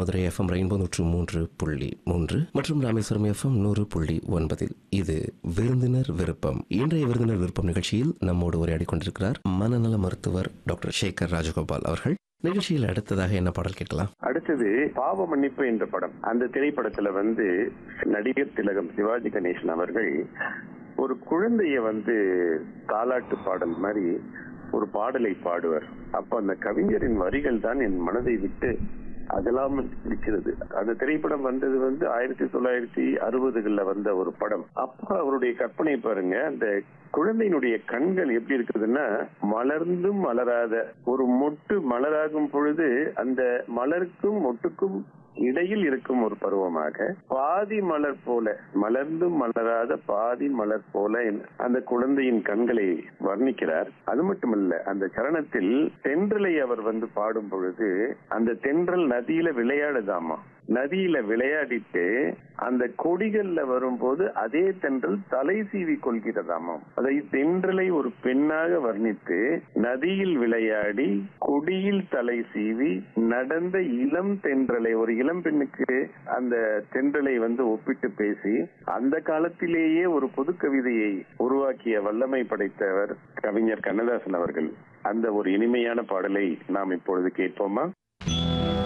Madurai FM rainbow நூற்று மூன்று புள்ளி மூன்று மற்றும் ராமேஸ்வரம் எஃப்எம் நூறு புள்ளி ஒன்பதில் இது விருந்தினர் விருப்பம் இன்றைய விருந்தினர் விருப்பம் நிகழ்ச்சியில் நம்மோடு உரையாடி கொண்டிருக்கிறார் மனநல மருத்துவர் டாக்டர் சேகர் ராஜகோபால் அவர்கள் நிகழ்ச்சியில் அடுத்ததாக என்ன பாடல் கேட்கலாம் அடுத்தது பாவ மன்னிப்பு என்ற படம் அந்த திரைப்படத்துல வந்து நடிகர் திலகம் சிவாஜி கணேசன் அவர்கள் ஒரு குழந்தைய வந்து தாலாட்டு பாடல் மாதிரி ஒரு பாடலை பாடுவார் அப்ப அந்த கவிஞரின் வரிகள் தான் என் மனதை விட்டு அகலாமல் இருக்கிறது அந்த திரைப்படம் வந்தது வந்து ஆயிரத்தி தொள்ளாயிரத்தி அறுபதுகள்ல வந்த ஒரு படம் அப்ப அவருடைய கற்பனை பாருங்க அந்த குழந்தையினுடைய கண்கள் எப்படி இருக்குதுன்னா மலர்ந்தும் மலராத ஒரு மொட்டு மலராகும் பொழுது அந்த மலருக்கும் மொட்டுக்கும் இடையில் இருக்கும் ஒரு பருவமாக பாதி மலர் போல மலர்ந்தும் மலராத பாதி மலர் போல அந்த குழந்தையின் கண்களை வர்ணிக்கிறார் அது மட்டுமல்ல அந்த சரணத்தில் தென்றலை அவர் வந்து பாடும் பொழுது அந்த தென்றல் நதியில விளையாடுதாமா நதியில விளையாடிட்டு அந்த கொடிகள்ல வரும்போது அதே தென்றல் தலை சீவி கொள்கிறதாமாம் அதை தென்றலை ஒரு பெண்ணாக வர்ணித்து நதியில் விளையாடி கொடியில் தலை சீவி நடந்த இளம் தென்றலை ஒரு இளம் பெண்ணுக்கு அந்த தென்றலை வந்து ஒப்பிட்டு பேசி அந்த காலத்திலேயே ஒரு புது கவிதையை உருவாக்கிய வல்லமை படைத்தவர் கவிஞர் கண்ணதாசன் அவர்கள் அந்த ஒரு இனிமையான பாடலை நாம் இப்பொழுது கேட்போமா